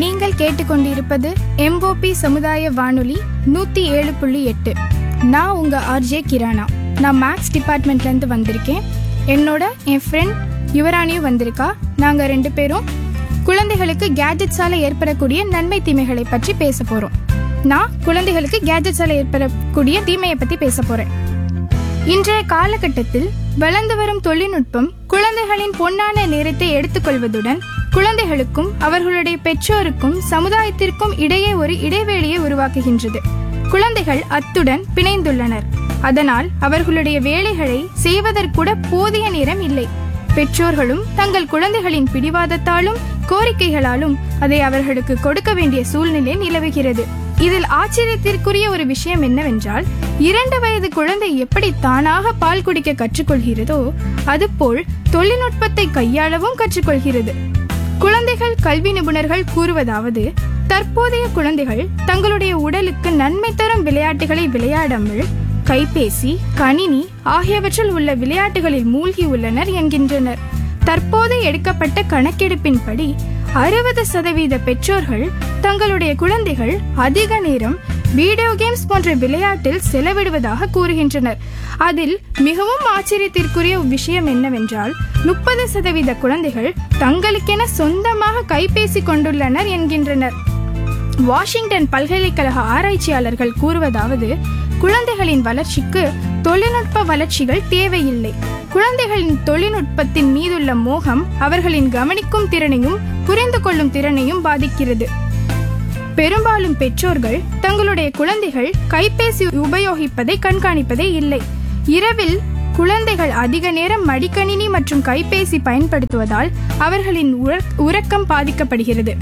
நீங்கள் கேட்டுக்கொண்டிருப்பது எம்ஓபி சமுதாய வானொலி நூற்றி ஏழு புள்ளி எட்டு நான் உங்கள் ஆர்ஜே கிரானா நான் மேக்ஸ் டிபார்ட்மெண்ட்லேருந்து வந்திருக்கேன் என்னோட என் ஃப்ரெண்ட் யுவராணியும் வந்திருக்கா நாங்கள் ரெண்டு பேரும் குழந்தைகளுக்கு கேஜெட்ஸால் ஏற்படக்கூடிய நன்மை தீமைகளை பற்றி பேச போகிறோம் நான் குழந்தைகளுக்கு கேஜெட்ஸால் ஏற்படக்கூடிய தீமையை பற்றி பேச போகிறேன் இன்றைய காலகட்டத்தில் வளர்ந்து வரும் தொழில்நுட்பம் குழந்தைகளின் பொன்னான நேரத்தை எடுத்துக்கொள்வதுடன் குழந்தைகளுக்கும் அவர்களுடைய பெற்றோருக்கும் சமுதாயத்திற்கும் இடையே ஒரு இடைவெளியை உருவாக்குகின்றது குழந்தைகள் அத்துடன் பிணைந்துள்ளனர் அதனால் அவர்களுடைய வேலைகளை செய்வதற்கூட போதிய நேரம் இல்லை பெற்றோர்களும் தங்கள் குழந்தைகளின் பிடிவாதத்தாலும் கோரிக்கைகளாலும் அதை அவர்களுக்கு கொடுக்க வேண்டிய சூழ்நிலை நிலவுகிறது இதில் ஆச்சரியத்திற்குரிய ஒரு விஷயம் என்னவென்றால் இரண்டு வயது குழந்தை எப்படி தானாக பால் குடிக்க கற்றுக்கொள்கிறதோ அதுபோல் தொழில்நுட்பத்தை கையாளவும் கற்றுக்கொள்கிறது குழந்தைகள் கல்வி நிபுணர்கள் கூறுவதாவது தற்போதைய குழந்தைகள் தங்களுடைய உடலுக்கு நன்மை தரும் விளையாட்டுகளை விளையாடாமல் கைபேசி கணினி ஆகியவற்றில் உள்ள விளையாட்டுகளில் மூழ்கி உள்ளனர் என்கின்றனர் தற்போது எடுக்கப்பட்ட கணக்கெடுப்பின்படி அறுபது சதவீத பெற்றோர்கள் தங்களுடைய குழந்தைகள் அதிக நேரம் வீடியோ கேம்ஸ் போன்ற விளையாட்டில் செலவிடுவதாக கூறுகின்றனர் அதில் மிகவும் ஆச்சரியத்திற்குரிய விஷயம் என்னவென்றால் முப்பது சதவீத குழந்தைகள் தங்களுக்கென சொந்தமாக கைபேசி கொண்டுள்ளனர் என்கின்றனர் வாஷிங்டன் பல்கலைக்கழக ஆராய்ச்சியாளர்கள் கூறுவதாவது குழந்தைகளின் வளர்ச்சிக்கு தொழில்நுட்ப வளர்ச்சிகள் தேவையில்லை குழந்தைகளின் தொழில்நுட்பத்தின் மீதுள்ள மோகம் அவர்களின் கவனிக்கும் திறனையும் புரிந்து கொள்ளும் திறனையும் பாதிக்கிறது பெரும்பாலும் பெற்றோர்கள் தங்களுடைய குழந்தைகள் கைபேசி உபயோகிப்பதை கண்காணிப்பதே இல்லை இரவில் குழந்தைகள் அதிக நேரம் மடிக்கணினி மற்றும் கைபேசி பயன்படுத்துவதால் அவர்களின் உறக்- உறக்கம் பாதிக்கப்படுகிறது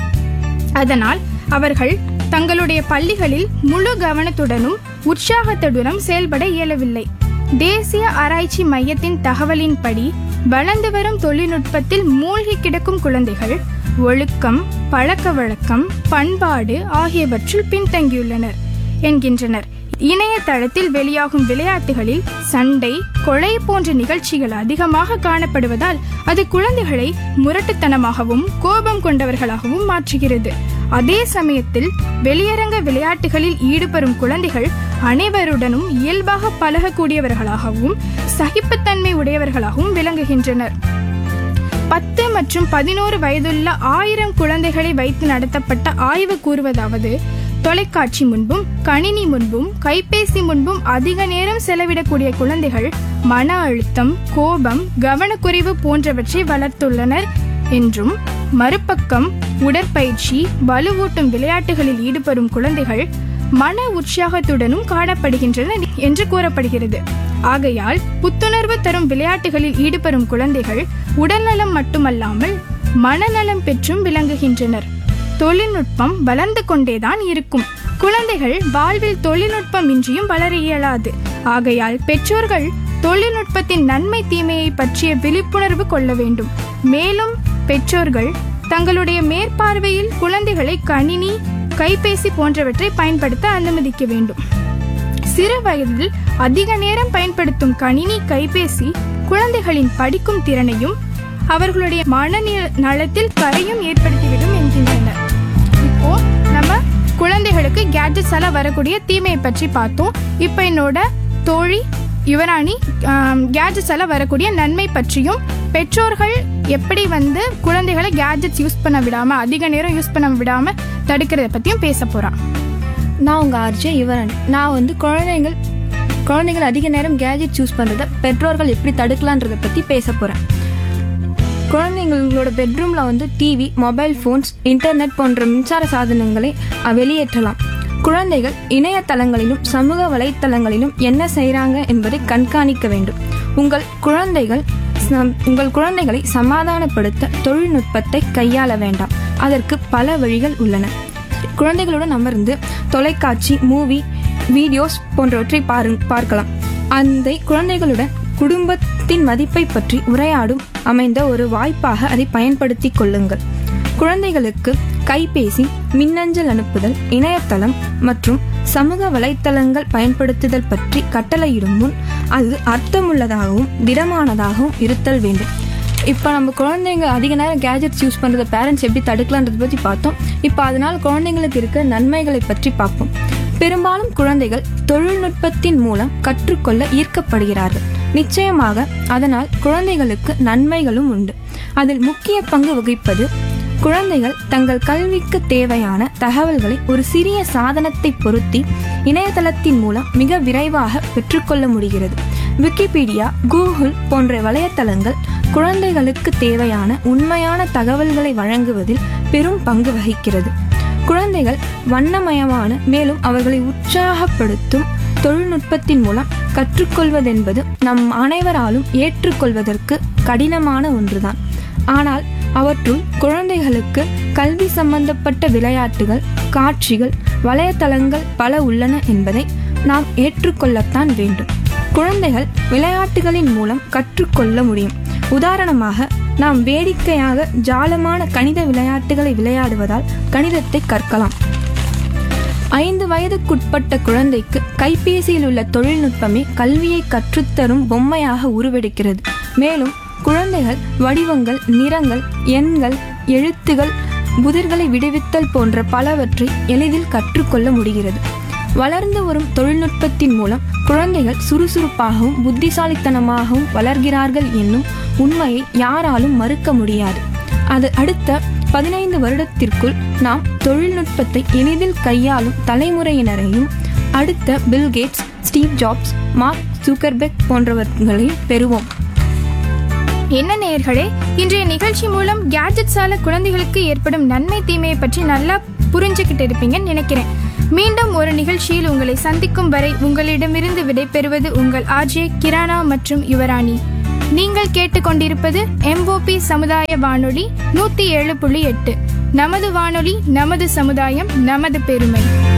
அதனால் அவர்கள் தங்களுடைய பள்ளிகளில் முழு கவனத்துடனும் உற்சாகத்துடனும் செயல்பட இயலவில்லை தேசிய ஆராய்ச்சி மையத்தின் தகவலின்படி வளர்ந்து வரும் தொழில்நுட்பத்தில் மூழ்கி கிடக்கும் குழந்தைகள் ஒழுக்கம் பழக்க வழக்கம் பண்பாடு ஆகியவற்றில் பின்தங்கியுள்ளனர் என்கின்றனர் இணையதளத்தில் வெளியாகும் விளையாட்டுகளில் சண்டை கொலை போன்ற நிகழ்ச்சிகள் அதிகமாக காணப்படுவதால் அது குழந்தைகளை முரட்டுத்தனமாகவும் கோபம் கொண்டவர்களாகவும் மாற்றுகிறது அதே சமயத்தில் வெளியரங்க விளையாட்டுகளில் ஈடுபடும் குழந்தைகள் அனைவருடனும் இயல்பாக பழகக்கூடியவர்களாகவும் சகிப்புத்தன்மை உடையவர்களாகவும் விளங்குகின்றனர் பத்து மற்றும் பதினோரு வயதுள்ள ஆயிரம் குழந்தைகளை வைத்து நடத்தப்பட்ட ஆய்வு கூறுவதாவது தொலைக்காட்சி முன்பும் கணினி முன்பும் கைபேசி முன்பும் அதிக நேரம் செலவிடக்கூடிய குழந்தைகள் மன அழுத்தம் கோபம் கவனக்குறைவு போன்றவற்றை வளர்த்துள்ளனர் என்றும் மறுபக்கம் உடற்பயிற்சி வலுவூட்டும் விளையாட்டுகளில் ஈடுபடும் குழந்தைகள் மன உற்சாகத்துடனும் காணப்படுகின்றனர் என்று கூறப்படுகிறது ஆகையால் புத்துணர்வு தரும் விளையாட்டுகளில் ஈடுபடும் குழந்தைகள் உடல்நலம் மட்டுமல்லாமல் மனநலம் பெற்றும் விளங்குகின்றனர் தொழில்நுட்பம் வளர்ந்து கொண்டேதான் இருக்கும் குழந்தைகள் வாழ்வில் தொழில்நுட்பம் இன்றியும் வளர இயலாது ஆகையால் பெற்றோர்கள் தொழில்நுட்பத்தின் நன்மை தீமையை பற்றிய விழிப்புணர்வு கொள்ள வேண்டும் மேலும் பெற்றோர்கள் தங்களுடைய மேற்பார்வையில் குழந்தைகளை கணினி கைபேசி போன்றவற்றை பயன்படுத்த அனுமதிக்க வேண்டும் சிறு வயதில் அதிக நேரம் பயன்படுத்தும் கணினி கைபேசி குழந்தைகளின் படிக்கும் திறனையும் அவர்களுடைய மனநில நலத்தில் கரையும் ஏற்படுத்திவிடும் என்கின்றனர் இப்போ நம்ம குழந்தைகளுக்கு கேட்ஜெட்ஸால வரக்கூடிய தீமையை பற்றி பார்த்தோம் இப்போ என்னோட தோழி யுவராணி கேட்ஜெட்ஸால வரக்கூடிய நன்மை பற்றியும் பெற்றோர்கள் எப்படி வந்து குழந்தைகளை கேட்ஜெட்ஸ் யூஸ் பண்ண விடாம அதிக நேரம் யூஸ் பண்ண விடாம தடுக்கிறத பத்தியும் பேச போறான் நான் உங்கள் ஆர்ஜே யுவரன் நான் வந்து குழந்தைகள் குழந்தைகள் அதிக நேரம் கேஜெட் யூஸ் பண்ணுறத பெற்றோர்கள் எப்படி தடுக்கலான்றதை பற்றி பேச போகிறேன் குழந்தைங்களோட பெட்ரூமில் வந்து டிவி மொபைல் ஃபோன்ஸ் இன்டர்நெட் போன்ற மின்சார சாதனங்களை அஹ், வெளியேற்றலாம் குழந்தைகள் இணையதளங்களிலும் சமூக வலைத்தளங்களிலும் என்ன செய்கிறாங்க என்பதை கண்காணிக்க வேண்டும் உங்கள் குழந்தைகள் சம்- உங்கள் குழந்தைகளை சமாதானப்படுத்த தொழில்நுட்பத்தை கையாள வேண்டாம் அதற்கு பல வழிகள் உள்ளன குழந்தைகளுடன் அமர்ந்து தொலைக்காட்சி மூவி வீடியோஸ் போன்றவற்றை பாரு பார்க்கலாம் அந்த குழந்தைகளுடன் குடும்பத்தின் மதிப்பை பற்றி உரையாடும் அமைந்த ஒரு வாய்ப்பாக அதை பயன்படுத்திக் கொள்ளுங்கள் குழந்தைகளுக்கு கைபேசி மின்னஞ்சல் அனுப்புதல் இணையதளம் மற்றும் சமூக வலைத்தளங்கள் பயன்படுத்துதல் பற்றி கட்டளையிடும் முன் அது அர்த்தமுள்ளதாகவும் திடமானதாகவும் இருத்தல் வேண்டும் இப்போ நம்ம குழந்தைங்க அதிக நேரம் கேஜெட்ஸ் யூஸ் பண்ணுறத பேரண்ட்ஸ் எப்படி தடுக்கலான்றதை பற்றி பார்த்தோம் இப்போ அதனால் குழந்தைங்களுக்கு இருக்க நன்மைகளை பற்றி பார்ப்போம் பெரும்பாலும் குழந்தைகள் தொழில்நுட்பத்தின் மூலம் கற்றுக்கொள்ள ஈர்க்கப்படுகிறார்கள் நிச்சயமாக அதனால் குழந்தைகளுக்கு நன்மைகளும் உண்டு அதில் முக்கிய பங்கு வகிப்பது குழந்தைகள் தங்கள் கல்விக்கு தேவையான தகவல்களை ஒரு சிறிய சாதனத்தை பொருத்தி இணையதளத்தின் மூலம் மிக விரைவாக பெற்றுக்கொள்ள முடிகிறது விக்கிபீடியா கூகுள் போன்ற வலைத்தளங்கள் குழந்தைகளுக்கு தேவையான உண்மையான தகவல்களை வழங்குவதில் பெரும் பங்கு வகிக்கிறது குழந்தைகள் வண்ணமயமான மேலும் அவர்களை உற்சாகப்படுத்தும் தொழில்நுட்பத்தின் மூலம் கற்றுக்கொள்வதென்பது நம் அனைவராலும் ஏற்றுக்கொள்வதற்கு கடினமான ஒன்றுதான் ஆனால் அவற்றுள் குழந்தைகளுக்கு கல்வி சம்பந்தப்பட்ட விளையாட்டுகள் காட்சிகள் வலைத்தளங்கள் பல உள்ளன என்பதை நாம் ஏற்றுக்கொள்ளத்தான் வேண்டும் குழந்தைகள் விளையாட்டுகளின் மூலம் கற்றுக்கொள்ள முடியும் உதாரணமாக நாம் வேடிக்கையாக ஜாலமான கணித விளையாட்டுகளை விளையாடுவதால் கணிதத்தை கற்கலாம் ஐந்து வயதுக்குட்பட்ட குழந்தைக்கு கைபேசியில் உள்ள தொழில்நுட்பமே கல்வியை கற்றுத்தரும் பொம்மையாக உருவெடுக்கிறது மேலும் குழந்தைகள் வடிவங்கள் நிறங்கள் எண்கள் எழுத்துகள் புதிர்களை விடுவித்தல் போன்ற பலவற்றை எளிதில் கற்றுக்கொள்ள முடிகிறது வளர்ந்து வரும் தொழில்நுட்பத்தின் மூலம் குழந்தைகள் சுறுசுறுப்பாகவும் புத்திசாலித்தனமாகவும் வளர்கிறார்கள் என்னும் உண்மையை யாராலும் மறுக்க முடியாது அது அடுத்த பதினைந்து வருடத்திற்குள் நாம் தொழில்நுட்பத்தை எளிதில் கையாளும் தலைமுறையினரையும் அடுத்த Bill Gates Steve Jobs Mark Zuckerberg போன்றவர்களையும் பெறுவோம் என்ன நேயர்களே இன்றைய நிகழ்ச்சி மூலம் கேட்ஜெட்ஸால குழந்தைகளுக்கு ஏற்படும் நன்மை தீமையை பற்றி நல்லா புரிஞ்சுக்கிட்டு இருப்பீங்கன்னு நினைக்கிறேன் மீண்டும் ஒரு நிகழ்ச்சியில் உங்களை சந்திக்கும் வரை உங்களிடமிருந்து விடைபெறுவது உங்கள் ஆர்ஜே கிரானா மற்றும் யுவராணி நீங்கள் கேட்டுக்கொண்டிருப்பது எம்ஓபி சமுதாய வானொலி நூத்தி ஏழு புள்ளி எட்டு நமது வானொலி நமது சமுதாயம் நமது பெருமை